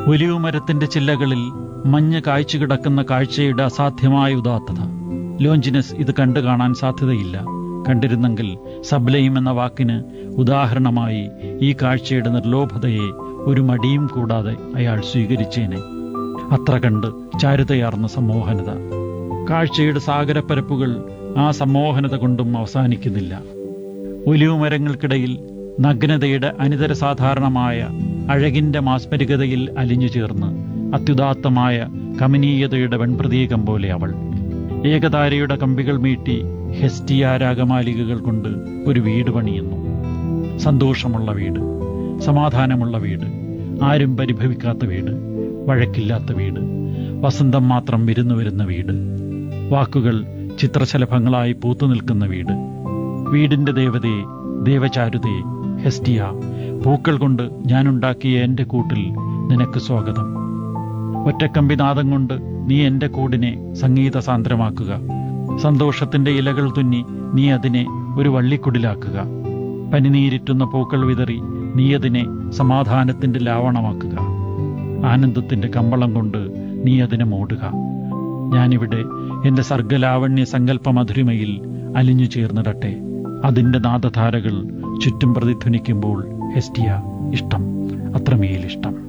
ഒലിവുമരത്തിന്റെ ചില്ലകളിൽ മഞ്ഞ് കായ്ച്ചു കിടക്കുന്ന കാഴ്ചയുടെ അസാധ്യമായ ഉദാത്തത ലോഞ്ചിനസ് ഇത് കണ്ടു കാണാൻ സാധ്യതയില്ല കണ്ടിരുന്നെങ്കിൽ സബ്ലയും എന്ന വാക്കിന് ഉദാഹരണമായി ഈ കാഴ്ചയുടെ നിർലോഭതയെ ഒരു മടിയും കൂടാതെ അയാൾ സ്വീകരിച്ചേനെ അത്ര കണ്ട് ചാരുതയാർന്ന സമ്മോഹനത കാഴ്ചയുടെ സാഗരപ്പരപ്പുകൾ ആ സമ്മോഹനത കൊണ്ടും അവസാനിക്കുന്നില്ല ഒലിവുമരങ്ങൾക്കിടയിൽ നഗ്നതയുടെ അനിതര സാധാരണമായ അഴകിന്റെ മാസ്മരികതയിൽ അലിഞ്ഞു ചേർന്ന് അത്യുദാത്തമായ കമനീയതയുടെ വെൺപ്രതീകം പോലെ അവൾ ഏകതാരയുടെ കമ്പികൾ മീട്ടി ഹെസ്റ്റിയ രാഗമാലികകൾ കൊണ്ട് ഒരു വീട് പണിയുന്നു സന്തോഷമുള്ള വീട് സമാധാനമുള്ള വീട് ആരും പരിഭവിക്കാത്ത വീട് വഴക്കില്ലാത്ത വീട് വസന്തം മാത്രം വിരുന്നു വരുന്ന വീട് വാക്കുകൾ ചിത്രശലഭങ്ങളായി പൂത്തു നിൽക്കുന്ന വീട് വീടിന്റെ ദേവതയെ ദേവചാരുതയെ ഹെസ്റ്റിയ പൂക്കൾ കൊണ്ട് ഞാനുണ്ടാക്കിയ എന്റെ കൂട്ടിൽ നിനക്ക് സ്വാഗതം ഒറ്റക്കമ്പിനാദം കൊണ്ട് നീ എന്റെ കൂടിനെ സംഗീത സാന്ദ്രമാക്കുക സന്തോഷത്തിന്റെ ഇലകൾ തുന്നി നീ അതിനെ ഒരു വള്ളിക്കുടിലാക്കുക പനിനീരിറ്റുന്ന പൂക്കൾ വിതറി നീ അതിനെ സമാധാനത്തിന്റെ ലാവണമാക്കുക ആനന്ദത്തിന്റെ കമ്പളം കൊണ്ട് നീ അതിനെ മൂടുക ഞാനിവിടെ എന്റെ സർഗലാവണ്യ സങ്കല്പ മധുരിമയിൽ അലിഞ്ഞു ചേർന്നിടട്ടെ അതിന്റെ നാദധാരകൾ ചുറ്റും പ്രതിധ്വനിക്കുമ്പോൾ ഹെസ്റ്റിയ ഇഷ്ടം അത്രമേൽ ഇഷ്ടം